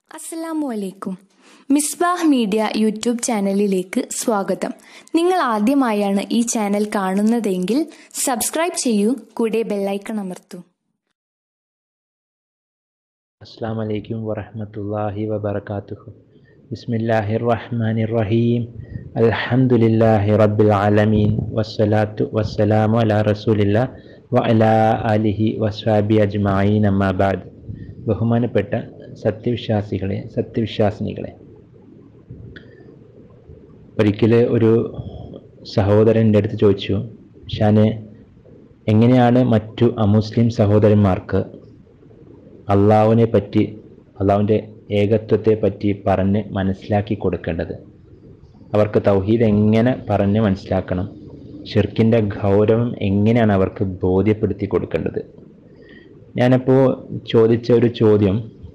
അസ്സലാമു അലൈക്കും Misbah media YouTube ചാനലിലേക്ക് സ്വാഗതം നിങ്ങൾ ആദ്യമായാണ് ഈ ചാനൽ കാണുന്നതെങ്കിൽ സബ്സ്ക്രൈബ് ചെയ്യൂ കൂടെ ബെല്ലൈക്കൺ അമർത്തൂ അസ്സാം വലൈക്കും വറഹമത്തല്ലാഹി വബർക്കാത്തുഹു ബിസ്മില്ലാഹി റഹ്മാനി റഹീം അൽഹംദുലില്ലാഹി റബ്ബിൽ ആലമീൻ വസ്സലാത്തു വസ്സലാമു അലാ റസൂലില്ല വ അലാ അലിഹി വസ്വാബി അജ്മായീൻ അമ്മാബാദ് ബഹുമാനപ്പെട്ട സത്യവിശ്വാസികളെ സത്യവിശ്വാസിനികളെ ഒരിക്കൽ ഒരു സഹോദരൻ എൻ്റെ അടുത്ത് ചോദിച്ചു ഷാനെ എങ്ങനെയാണ് മറ്റു അമുസ്ലിം സഹോദരന്മാർക്ക് അള്ളാഹുവിനെ പറ്റി അള്ളാഹുവിൻ്റെ ഏകത്വത്തെ പറ്റി പറഞ്ഞ് മനസ്സിലാക്കി കൊടുക്കേണ്ടത് അവർക്ക് തൗഹീദ് എങ്ങനെ പറഞ്ഞ് മനസ്സിലാക്കണം ഷിർക്കിൻ്റെ ഗൗരവം എങ്ങനെയാണ് അവർക്ക് ബോധ്യപ്പെടുത്തി കൊടുക്കേണ്ടത് ഞാനപ്പോൾ ചോദിച്ച ഒരു ചോദ്യം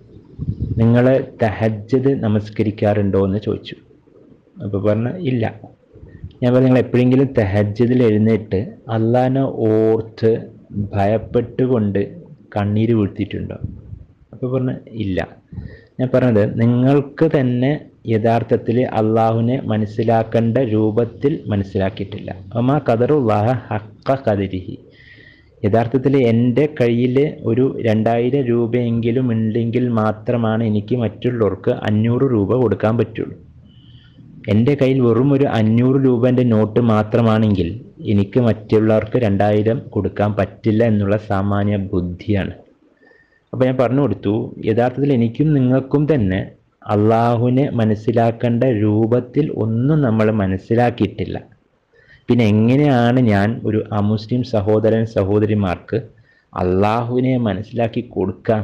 നിങ്ങൾ തഹജ്ജദ് നമസ്കരിക്കാറുണ്ടോ എന്ന് ചോദിച്ചു അപ്പോൾ പറഞ്ഞ ഇല്ല ഞാൻ പറഞ്ഞു നിങ്ങൾ എപ്പോഴെങ്കിലും തഹജ്ജദിൽ എഴുന്നേറ്റ് അള്ളാഹിനെ ഓർത്ത് ഭയപ്പെട്ടുകൊണ്ട് കണ്ണീര് വീഴ്ത്തിയിട്ടുണ്ടോ അപ്പോൾ പറഞ്ഞ ഇല്ല ഞാൻ പറഞ്ഞത് നിങ്ങൾക്ക് തന്നെ യഥാർത്ഥത്തിൽ അള്ളാഹുവിനെ മനസ്സിലാക്കേണ്ട രൂപത്തിൽ മനസ്സിലാക്കിയിട്ടില്ല അമാ കദറുല്ലാഹ ഹക്ക കതിരിഹി യഥാർത്ഥത്തിൽ എൻ്റെ കയ്യിൽ ഒരു രണ്ടായിരം രൂപയെങ്കിലും ഉണ്ടെങ്കിൽ മാത്രമാണ് എനിക്ക് മറ്റുള്ളവർക്ക് അഞ്ഞൂറ് രൂപ കൊടുക്കാൻ പറ്റുള്ളൂ എൻ്റെ കയ്യിൽ വെറും ഒരു അഞ്ഞൂറ് രൂപൻ്റെ നോട്ട് മാത്രമാണെങ്കിൽ എനിക്ക് മറ്റുള്ളവർക്ക് രണ്ടായിരം കൊടുക്കാൻ പറ്റില്ല എന്നുള്ള സാമാന്യ ബുദ്ധിയാണ് അപ്പോൾ ഞാൻ പറഞ്ഞു കൊടുത്തു യഥാർത്ഥത്തിൽ എനിക്കും നിങ്ങൾക്കും തന്നെ അള്ളാഹുവിനെ മനസ്സിലാക്കേണ്ട രൂപത്തിൽ ഒന്നും നമ്മൾ മനസ്സിലാക്കിയിട്ടില്ല പിന്നെ എങ്ങനെയാണ് ഞാൻ ഒരു അമുസ്ലിം സഹോദരൻ സഹോദരിമാർക്ക് അള്ളാഹുവിനെ മനസ്സിലാക്കി കൊടുക്കാം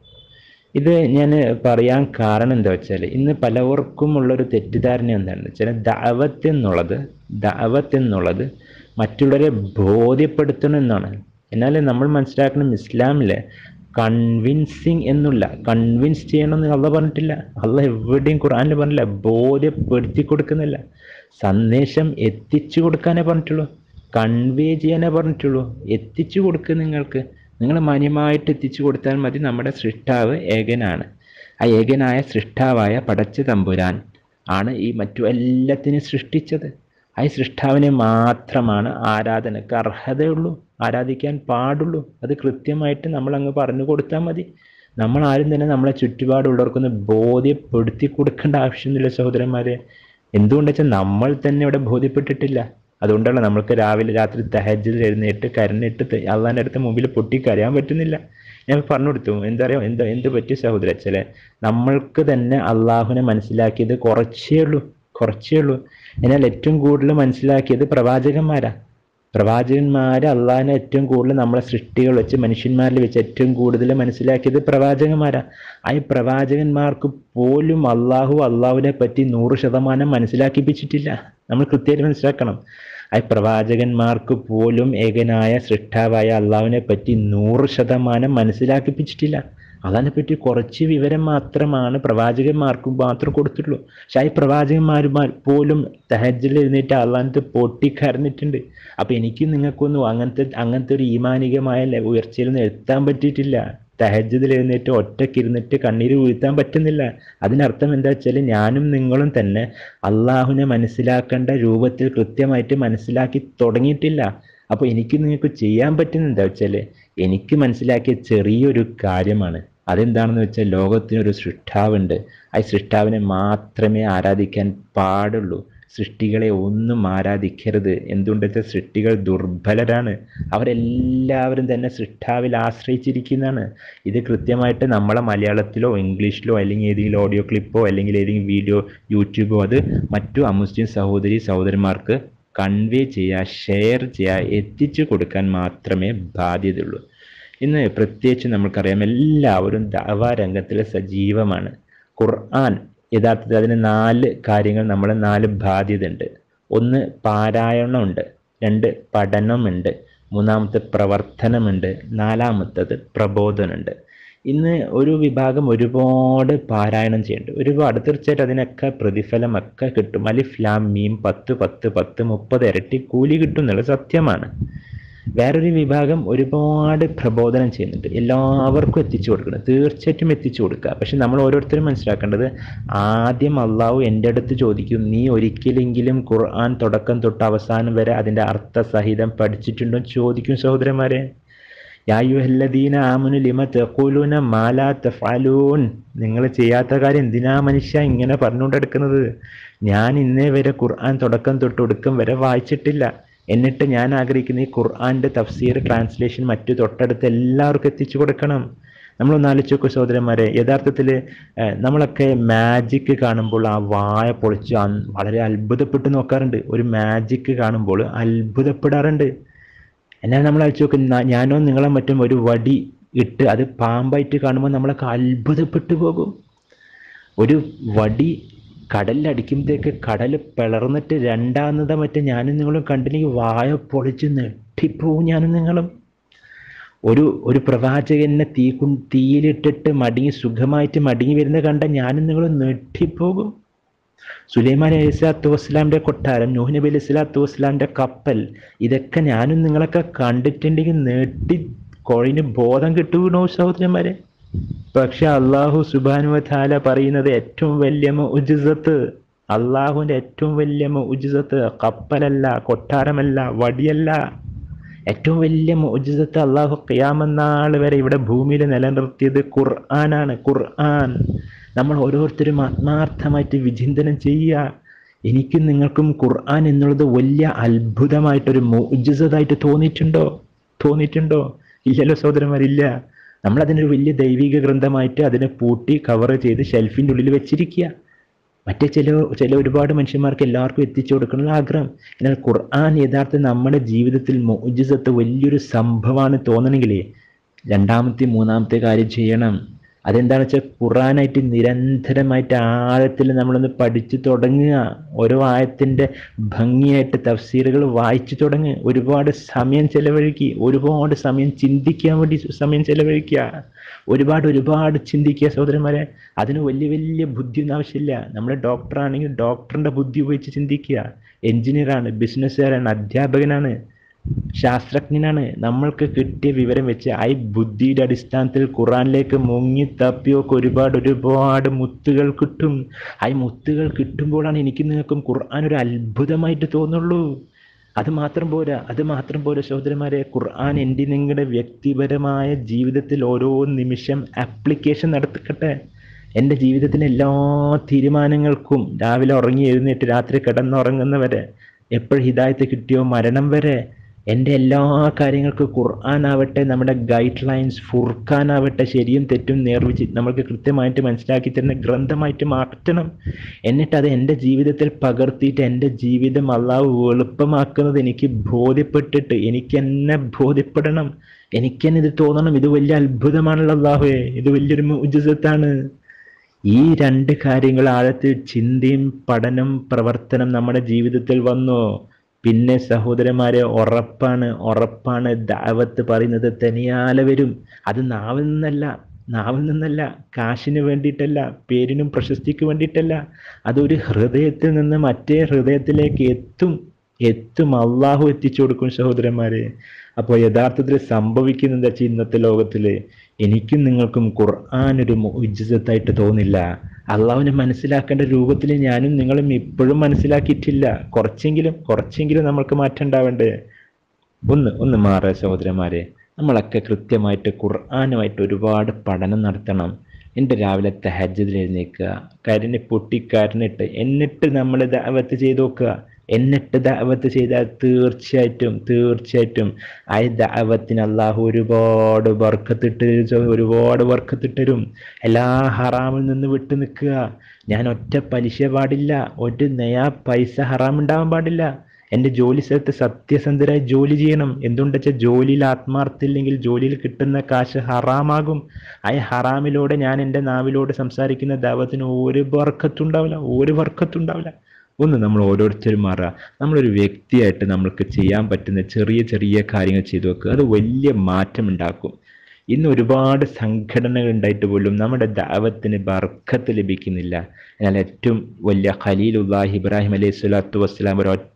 ഇത് ഞാൻ പറയാൻ കാരണം എന്താ വെച്ചാൽ ഇന്ന് പലവർക്കും ഉള്ളൊരു തെറ്റിദ്ധാരണ എന്താണെന്ന് വെച്ചാൽ ദഅവത്ത് എന്നുള്ളത് ദഅവത്ത് എന്നുള്ളത് മറ്റുള്ളവരെ ബോധ്യപ്പെടുത്തണം എന്നാണ് എന്നാൽ നമ്മൾ മനസ്സിലാക്കണം ഇസ്ലാമിലെ കൺവിൻസിങ് എന്നുള്ള കൺവിൻസ് ചെയ്യണമെന്ന് അള്ള പറഞ്ഞിട്ടില്ല അള്ള എവിടെയും ഖുർആാനിൽ പറഞ്ഞില്ല ബോധ്യപ്പെടുത്തി കൊടുക്കുന്നില്ല സന്ദേശം എത്തിച്ചു കൊടുക്കാനേ പറഞ്ഞിട്ടുള്ളൂ കൺവേ ചെയ്യാനേ പറഞ്ഞിട്ടുള്ളൂ എത്തിച്ചു കൊടുക്കുക നിങ്ങൾക്ക് നിങ്ങൾ മാന്യമായിട്ട് എത്തിച്ചു കൊടുത്താൽ മതി നമ്മുടെ സൃഷ്ടാവ് ഏകനാണ് ആ ഏകനായ സൃഷ്ടാവായ പടച്ച തമ്പുരാൻ ആണ് ഈ മറ്റു എല്ലാത്തിനെയും സൃഷ്ടിച്ചത് ആ സൃഷ്ടാവിനെ മാത്രമാണ് ആരാധനക്ക് അർഹതയുള്ളൂ ആരാധിക്കാൻ പാടുള്ളൂ അത് കൃത്യമായിട്ട് നമ്മൾ അങ്ങ് പറഞ്ഞു കൊടുത്താൽ മതി നമ്മൾ ആരും തന്നെ നമ്മളെ ചുറ്റുപാടുള്ളവർക്കൊന്ന് ബോധ്യപ്പെടുത്തി കൊടുക്കേണ്ട ആവശ്യമൊന്നുമില്ല സഹോദരന്മാരെ എന്തുകൊണ്ടെന്ന് വെച്ചാൽ നമ്മൾ തന്നെ ഇവിടെ ബോധ്യപ്പെട്ടിട്ടില്ല അതുകൊണ്ടാണ് നമ്മൾക്ക് രാവിലെ രാത്രി തഹജ്ജിൽ എഴുന്നേറ്റ് കരഞ്ഞിട്ട് അള്ളാൻ്റെ അടുത്ത് മുമ്പിൽ പൊട്ടി കരയാൻ പറ്റുന്നില്ല ഞാൻ പറഞ്ഞു കൊടുത്തു എന്താ പറയുക എന്താ എന്ത് പറ്റിയ സഹോദര ചില നമ്മൾക്ക് തന്നെ അള്ളാഹുവിനെ മനസ്സിലാക്കിയത് കുറച്ചേ ഉള്ളൂ കുറച്ചേ ഉള്ളൂ എന്നാൽ ഏറ്റവും കൂടുതൽ മനസ്സിലാക്കിയത് പ്രവാചകന്മാരാ പ്രവാചകന്മാർ അള്ളാഹിനെ ഏറ്റവും കൂടുതൽ നമ്മളെ സൃഷ്ടികൾ വെച്ച് മനുഷ്യന്മാരിൽ വെച്ച് ഏറ്റവും കൂടുതൽ മനസ്സിലാക്കിയത് പ്രവാചകന്മാരാ ആ പ്രവാചകന്മാർക്ക് പോലും അള്ളാഹു അള്ളാഹുവിനെ പറ്റി നൂറ് ശതമാനം മനസ്സിലാക്കിപ്പിച്ചിട്ടില്ല നമ്മൾ കൃത്യമായിട്ട് മനസ്സിലാക്കണം ആ പ്രവാചകന്മാർക്ക് പോലും ഏകനായ സൃഷ്ടാവായ അള്ളാഹുവിനെ പറ്റി നൂറ് ശതമാനം മനസ്സിലാക്കിപ്പിച്ചിട്ടില്ല അതിനെപ്പറ്റി കുറച്ച് വിവരം മാത്രമാണ് പ്രവാചകന്മാർക്ക് മാത്രം കൊടുത്തിട്ടുള്ളൂ പക്ഷെ ആ പ്രവാചകന്മാരുമാർ പോലും തഹജിൽ എഴുന്നേറ്റ് അള്ളാഹത്ത് പൊട്ടിക്കരഞ്ഞിട്ടുണ്ട് അപ്പം എനിക്കും നിങ്ങൾക്കൊന്നും അങ്ങനത്തെ അങ്ങനത്തെ ഒരു ഈമാനികമായ ഉയർച്ചയിലൊന്നും എത്താൻ പറ്റിയിട്ടില്ല തഹജ്ജതിൽ എഴുന്നേറ്റ് ഒറ്റക്കിരുന്നിട്ട് കണ്ണീര് വീഴ്ത്താൻ പറ്റുന്നില്ല അതിനർത്ഥം എന്താ വെച്ചാൽ ഞാനും നിങ്ങളും തന്നെ അള്ളാഹുവിനെ മനസ്സിലാക്കേണ്ട രൂപത്തിൽ കൃത്യമായിട്ട് മനസ്സിലാക്കി തുടങ്ങിയിട്ടില്ല അപ്പോൾ എനിക്ക് നിങ്ങൾക്ക് ചെയ്യാൻ പറ്റുന്ന എന്താ വെച്ചാൽ എനിക്ക് മനസ്സിലാക്കിയ ചെറിയൊരു കാര്യമാണ് അതെന്താണെന്ന് വെച്ചാൽ ലോകത്തിനൊരു സൃഷ്ടാവുണ്ട് ആ സൃഷ്ടാവിനെ മാത്രമേ ആരാധിക്കാൻ പാടുള്ളൂ സൃഷ്ടികളെ ഒന്നും ആരാധിക്കരുത് എന്തുകൊണ്ട് വെച്ചാൽ സൃഷ്ടികൾ ദുർബലരാണ് അവരെല്ലാവരും തന്നെ സൃഷ്ടാവിൽ ആശ്രയിച്ചിരിക്കുന്നതാണ് ഇത് കൃത്യമായിട്ട് നമ്മളെ മലയാളത്തിലോ ഇംഗ്ലീഷിലോ അല്ലെങ്കിൽ ഏതെങ്കിലും ഓഡിയോ ക്ലിപ്പോ അല്ലെങ്കിൽ ഏതെങ്കിലും വീഡിയോ യൂട്യൂബോ അത് മറ്റു അമുസ്ലിം സഹോദരി സഹോദരന്മാർക്ക് കൺവേ ചെയ്യുക ഷെയർ ചെയ്യുക എത്തിച്ചു കൊടുക്കാൻ മാത്രമേ ബാധ്യതയുള്ളൂ ഇന്ന് പ്രത്യേകിച്ച് നമുക്കറിയാം എല്ലാവരും ദാവാ രംഗത്തിൽ സജീവമാണ് ഖുർആൻ യഥാർത്ഥത്തിൽ അതിന് നാല് കാര്യങ്ങൾ നമ്മളെ നാല് ബാധ്യത ഉണ്ട് ഒന്ന് പാരായണമുണ്ട് രണ്ട് പഠനമുണ്ട് മൂന്നാമത്തെ പ്രവർത്തനമുണ്ട് നാലാമത്തത് പ്രബോധനമുണ്ട് ഇന്ന് ഒരു വിഭാഗം ഒരുപാട് പാരായണം ചെയ്യുന്നുണ്ട് ഒരുപാട് തീർച്ചയായിട്ടും അതിനൊക്കെ പ്രതിഫലമൊക്കെ കിട്ടും അലിഫ് ലാം മീം പത്ത് പത്ത് പത്ത് മുപ്പത് ഇരട്ടി കൂലി കിട്ടും എന്നുള്ളത് സത്യമാണ് വേറൊരു വിഭാഗം ഒരുപാട് പ്രബോധനം ചെയ്യുന്നുണ്ട് എല്ലാവർക്കും എത്തിച്ചു കൊടുക്കണം തീർച്ചയായിട്ടും എത്തിച്ചു കൊടുക്കുക പക്ഷെ നമ്മൾ ഓരോരുത്തരും മനസ്സിലാക്കേണ്ടത് ആദ്യം അള്ളാഹു എൻ്റെ അടുത്ത് ചോദിക്കും നീ ഒരിക്കലെങ്കിലും ഖുർആൻ തുടക്കം തൊട്ട് അവസാനം വരെ അതിൻ്റെ അർത്ഥസഹിതം പഠിച്ചിട്ടുണ്ടോ എന്ന് ചോദിക്കും സഹോദരന്മാരെ യായുഹല്ലദീന ആമുനു ലിമ തെക്കൂലൂന മാലാ തഫാലൂൻ നിങ്ങൾ ചെയ്യാത്ത കാര്യം എന്തിനാ മനുഷ്യ ഇങ്ങനെ പറഞ്ഞുകൊണ്ടെടുക്കുന്നത് ഞാൻ ഇന്നേ വരെ ഖുർആൻ തുടക്കം തൊട്ട് ഒടുക്കം വരെ വായിച്ചിട്ടില്ല എന്നിട്ട് ഞാൻ ആഗ്രഹിക്കുന്ന ഈ ഖുർആൻ്റെ തഫ്സീർ ട്രാൻസ്ലേഷൻ മറ്റു തൊട്ടടുത്ത് എല്ലാവർക്കും എത്തിച്ചു കൊടുക്കണം നമ്മളൊന്ന് ആലോചിച്ച് നോക്കൂ സഹോദരന്മാരെ യഥാർത്ഥത്തിൽ നമ്മളൊക്കെ മാജിക് കാണുമ്പോൾ ആ വായ പൊളിച്ച് അൻ- വളരെ അത്ഭുതപ്പെട്ട് നോക്കാറുണ്ട് ഒരു മാജിക് കാണുമ്പോൾ അത്ഭുതപ്പെടാറുണ്ട് എന്നാൽ നമ്മൾ അയച്ചു നോക്കുന്ന ഞാനോ നിങ്ങളെ മറ്റും ഒരു വടി ഇട്ട് അത് പാമ്പായിട്ട് കാണുമ്പോൾ നമ്മളൊക്കെ അത്ഭുതപ്പെട്ടു പോകും ഒരു വടി കടലിലടിക്കുമ്പോഴത്തേക്ക് കടൽ പിളർന്നിട്ട് രണ്ടാമത് മറ്റേ ഞാനും നിങ്ങളും കണ്ടില്ലെങ്കിൽ വായ പൊളിച്ച് നെട്ടിപ്പോവും ഞാനും നിങ്ങളും ഒരു ഒരു പ്രവാചകനെ തീ കു തീയിലിട്ടിട്ട് മടങ്ങി സുഖമായിട്ട് മടങ്ങി വരുന്ന കണ്ട ഞാനും നിങ്ങളും നെട്ടിപ്പോകും സുലൈമാൻ അലൈഹി സ്വലാത്തു വസ്സലാമിൻ്റെ കൊട്ടാരം നൂഹ് നബി അലൈഹി സ്വലാത്തു വസ്സലാമിൻ്റെ കപ്പൽ ഇതൊക്കെ ഞാനും നിങ്ങളൊക്കെ കണ്ടിട്ടുണ്ടെങ്കിൽ നേട്ടി കോഴിന് ബോധം കിട്ടുകണോ സഹോദരന്മാരെ പക്ഷെ അള്ളാഹു സുബാനു താല പറയുന്നത് ഏറ്റവും വലിയ ഉജിസത്ത് അള്ളാഹുവിൻ്റെ ഏറ്റവും വലിയ ഉജിസത്ത് കപ്പലല്ല കൊട്ടാരമല്ല വടിയല്ല ഏറ്റവും വലിയ മോചിതത്തെ അള്ളാഹു ഖിയാമന്നാൾ വരെ ഇവിടെ ഭൂമിയിൽ നിലനിർത്തിയത് ഖുർആനാണ് ഖുർആൻ നമ്മൾ ഓരോരുത്തരും ആത്മാർത്ഥമായിട്ട് വിചിന്തനം ചെയ്യുക എനിക്കും നിങ്ങൾക്കും ഖുർആൻ എന്നുള്ളത് വലിയ അത്ഭുതമായിട്ടൊരു മോചിതമായിട്ട് തോന്നിയിട്ടുണ്ടോ തോന്നിയിട്ടുണ്ടോ ഇല്ലല്ലോ സഹോദരന്മാരില്ല നമ്മൾ അതിനൊരു വലിയ ദൈവിക ഗ്രന്ഥമായിട്ട് അതിനെ പൂട്ടി കവർ ചെയ്ത് ഷെൽഫിൻ്റെ ഉള്ളിൽ വെച്ചിരിക്കുക മറ്റേ ചില ചില ഒരുപാട് മനുഷ്യന്മാർക്ക് എല്ലാവർക്കും എത്തിച്ചു കൊടുക്കണമെന്ന് ആഗ്രഹം എന്നാൽ ഖുർആൻ യഥാർത്ഥം നമ്മുടെ ജീവിതത്തിൽ മോജിസത്ത് വലിയൊരു സംഭവമാണ് തോന്നണമെങ്കിലേ രണ്ടാമത്തെ മൂന്നാമത്തെ കാര്യം ചെയ്യണം അതെന്താണെന്ന് വെച്ചാൽ ഖുറാനായിട്ട് നിരന്തരമായിട്ട് ആഴത്തിൽ നമ്മളൊന്ന് പഠിച്ചു തുടങ്ങുക ഓരോ ആയത്തിൻ്റെ ഭംഗിയായിട്ട് തഫ്സീറുകൾ വായിച്ചു തുടങ്ങുക ഒരുപാട് സമയം ചെലവഴിക്കുക ഒരുപാട് സമയം ചിന്തിക്കാൻ വേണ്ടി സമയം ചെലവഴിക്കുക ഒരുപാട് ഒരുപാട് ചിന്തിക്കുക സഹോദരന്മാരെ അതിന് വലിയ വലിയ ബുദ്ധിയൊന്നും ആവശ്യമില്ല നമ്മുടെ ഡോക്ടറാണെങ്കിൽ ഡോക്ടറിൻ്റെ ബുദ്ധി ഉപയോഗിച്ച് ചിന്തിക്കുക എഞ്ചിനീയറാണ് ബിസിനസ്സുകാരാണ് അധ്യാപകനാണ് ശാസ്ത്രജ്ഞനാണ് നമ്മൾക്ക് കിട്ടിയ വിവരം വെച്ച് ആ ഈ ബുദ്ധിയുടെ അടിസ്ഥാനത്തിൽ ഖുറാനിലേക്ക് മുങ്ങി തപ്പിയൊക്കെ ഒരുപാട് ഒരുപാട് മുത്തുകൾ കിട്ടും ആ ഈ മുത്തുകൾ കിട്ടുമ്പോഴാണ് എനിക്ക് നിങ്ങൾക്കും ഖുർആൻ ഒരു അത്ഭുതമായിട്ട് തോന്നുള്ളൂ അത് മാത്രം പോരാ അത് മാത്രം പോരാ സഹോദരന്മാരെ ഖുർആൻ എൻ്റെ നിങ്ങളുടെ വ്യക്തിപരമായ ജീവിതത്തിൽ ഓരോ നിമിഷം ആപ്ലിക്കേഷൻ നടത്തിക്കട്ടെ എൻ്റെ ജീവിതത്തിലെ എല്ലാ തീരുമാനങ്ങൾക്കും രാവിലെ ഉറങ്ങി എഴുന്നേറ്റ് രാത്രി കിടന്നുറങ്ങുന്നവരെ എപ്പോഴും ഹിദായത്ത് കിട്ടിയോ മരണം വരെ എൻ്റെ എല്ലാ കാര്യങ്ങൾക്കും ഖുർആനാവട്ടെ നമ്മുടെ ഗൈഡ് ലൈൻസ് ഫുർഖാനാവട്ടെ ശരിയും തെറ്റും നേർവിച്ച് നമ്മൾക്ക് കൃത്യമായിട്ട് മനസ്സിലാക്കി തരുന്ന ഗ്രന്ഥമായിട്ട് മാറ്റണം എന്നിട്ട് അത് എൻ്റെ ജീവിതത്തിൽ പകർത്തിയിട്ട് എൻ്റെ ജീവിതം അള്ളാഹു എളുപ്പമാക്കുന്നത് എനിക്ക് ബോധ്യപ്പെട്ടിട്ട് എനിക്ക് എന്നെ ബോധ്യപ്പെടണം എനിക്ക് തന്നെ ഇത് തോന്നണം ഇത് വലിയ അത്ഭുതമാണല്ലോ അള്ളാഹുവേ ഇത് വലിയൊരു ഉജസത്താണ് ഈ രണ്ട് കാര്യങ്ങൾ ആഴത്തിൽ ചിന്തയും പഠനം പ്രവർത്തനം നമ്മുടെ ജീവിതത്തിൽ വന്നു പിന്നെ സഹോദരന്മാരെ ഉറപ്പാണ് ഉറപ്പാണ് ദാവത്ത് പറയുന്നത് തനിയാലെ വരും അത് നാവിൽ നിന്നല്ല നാവിൽ നിന്നല്ല കാശിന് വേണ്ടിയിട്ടല്ല പേരിനും പ്രശസ്തിക്ക് വേണ്ടിയിട്ടല്ല അതൊരു ഹൃദയത്തിൽ നിന്ന് മറ്റേ ഹൃദയത്തിലേക്ക് എത്തും എത്തും അള്ളാഹു എത്തിച്ചു കൊടുക്കും സഹോദരന്മാരെ അപ്പോൾ യഥാർത്ഥത്തിൽ സംഭവിക്കുന്നത് എന്താ വെച്ചാൽ ഇന്നത്തെ ലോകത്തിൽ എനിക്കും നിങ്ങൾക്കും ഖുർആൻ ഒരു ഉജ്ജിതത്തായിട്ട് തോന്നില്ല അള്ളാഹുവിനെ മനസ്സിലാക്കേണ്ട രൂപത്തിൽ ഞാനും നിങ്ങളും ഇപ്പോഴും മനസ്സിലാക്കിയിട്ടില്ല കുറച്ചെങ്കിലും കുറച്ചെങ്കിലും നമ്മൾക്ക് മാറ്റം ഉണ്ടാവേണ്ടേ ഒന്ന് ഒന്ന് മാറുക സഹോദരന്മാരെ നമ്മളൊക്കെ കൃത്യമായിട്ട് ഖുർആാനുമായിട്ട് ഒരുപാട് പഠനം നടത്തണം എൻ്റെ രാവിലെ തഹജ്ജതിൽ എഴുന്നേൽക്കുക കരിനെ പൊട്ടി കരണിട്ട് എന്നിട്ട് നമ്മൾ ദാവത്ത് ചെയ്ത് നോക്കുക എന്നിട്ട് ദാവത്ത് ചെയ്താൽ തീർച്ചയായിട്ടും തീർച്ചയായിട്ടും ആ ദാവത്തിന് അള്ളാഹു ഒരുപാട് വർക്കത്തിട്ട് ഒരുപാട് വർക്കത്തിട്ടരും എല്ലാ ഹറാമിൽ നിന്ന് വിട്ടു നിൽക്കുക ഞാൻ ഒറ്റ പലിശ പാടില്ല ഒരു നയാ പൈസ ഹറാം ഉണ്ടാവാൻ പാടില്ല എൻ്റെ ജോലി സ്ഥലത്ത് സത്യസന്ധരായി ജോലി ചെയ്യണം എന്തുകൊണ്ട് വെച്ചാൽ ജോലിയിൽ ആത്മാർത്ഥമില്ലെങ്കിൽ ജോലിയിൽ കിട്ടുന്ന കാശ് ഹറാമാകും ആ ഹറാമിലൂടെ ഞാൻ എൻ്റെ നാവിലൂടെ സംസാരിക്കുന്ന ദൈവത്തിന് ഒരു വർക്കത്തുണ്ടാവില്ല ഒരു വർക്കത്തുണ്ടാവില്ല ഒന്ന് നമ്മൾ ഓരോരുത്തരും മാറുക നമ്മളൊരു വ്യക്തിയായിട്ട് നമ്മൾക്ക് ചെയ്യാൻ പറ്റുന്ന ചെറിയ ചെറിയ കാര്യങ്ങൾ ചെയ്തു വെക്കുക അത് വലിയ മാറ്റം ഉണ്ടാക്കും ഇന്ന് ഒരുപാട് സംഘടനകൾ ഉണ്ടായിട്ട് പോലും നമ്മുടെ ദാവത്തിന് ബർക്കത്ത് ലഭിക്കുന്നില്ല എന്നാൽ ഏറ്റവും വലിയ ഖലീലുല്ലാഹി ഇബ്രാഹിം അലൈഹി സ്വലാത്തു വസ്സലാം ഒരൊറ്റ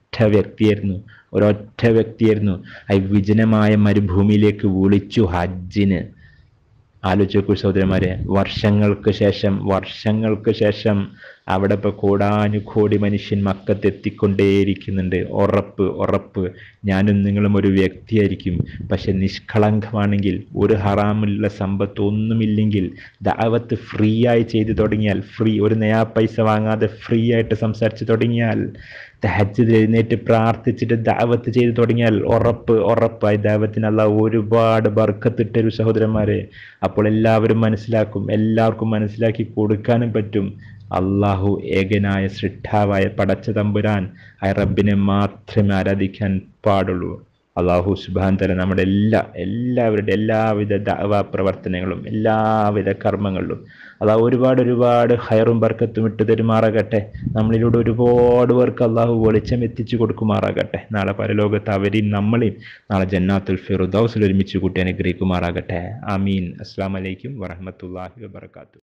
ഒരൊറ്റ വ്യക്തിയായിരുന്നു ഒരൊറ്റ വ്യക്തിയായിരുന്നു ആ വിജനമായ മരുഭൂമിയിലേക്ക് വിളിച്ചു ഹജ്ജിന് ആലോചിച്ച് നോക്കൂ സഹോദരന്മാരെ വർഷങ്ങൾക്ക് ശേഷം വർഷങ്ങൾക്ക് ശേഷം അവിടെ ഇപ്പോൾ കോടാനുകോടി മനുഷ്യൻ മക്കത്ത് എത്തിക്കൊണ്ടേയിരിക്കുന്നുണ്ട് ഉറപ്പ് ഉറപ്പ് ഞാനും നിങ്ങളും ഒരു വ്യക്തിയായിരിക്കും പക്ഷെ നിഷ്കളങ്കമാണെങ്കിൽ ഒരു ഹറാമുള്ള സമ്പത്ത് ഒന്നുമില്ലെങ്കിൽ ദാവത്ത് ഫ്രീ ആയി ചെയ്തു തുടങ്ങിയാൽ ഫ്രീ ഒരു നയാ പൈസ വാങ്ങാതെ ഫ്രീ ആയിട്ട് സംസാരിച്ച് തുടങ്ങിയാൽ തഹജ്ജുദ് എഴുന്നേറ്റ് പ്രാർത്ഥിച്ചിട്ട് ദാവത്ത് ചെയ്തു തുടങ്ങിയാൽ ഉറപ്പ് ഉറപ്പായി ദാവത്തിന് അല്ല ഒരുപാട് ബർക്കത്തിട്ടൊരു സഹോദരന്മാരെ അപ്പോൾ എല്ലാവരും മനസ്സിലാക്കും എല്ലാവർക്കും മനസ്സിലാക്കി കൊടുക്കാനും പറ്റും അള്ളാഹു ഏകനായ സൃഷ്ടാവായ പടച്ച തമ്പുരാൻ ആ റബ്ബിനെ മാത്രമേ ആരാധിക്കാൻ പാടുള്ളൂ അള്ളാഹു സുബാൻ തല നമ്മുടെ എല്ലാ എല്ലാവരുടെ എല്ലാവിധ ദാവാ പ്രവർത്തനങ്ങളും എല്ലാവിധ കർമ്മങ്ങളിലും അള്ളാഹു ഒരുപാട് ഒരുപാട് ഹയറും ബർക്കത്തും ഇട്ട് തരുമാറാകട്ടെ നമ്മളിലൂടെ ഒരുപാട് പേർക്ക് അള്ളാഹു വെളിച്ചം എത്തിച്ചു കൊടുക്കുമാറാകട്ടെ നാളെ പരലോകത്ത് അവരെയും നമ്മളെയും നാളെ ജന്നാത്തുൽ ഫിറുദൌസിൽ ഒരുമിച്ച് കൂട്ടി അനുഗ്രഹിക്കുമാറാകട്ടെ ആമീൻ അസ്സാം വലൈക്കും വറഹമത്തല്ലാഹി വബർക്കാത്തു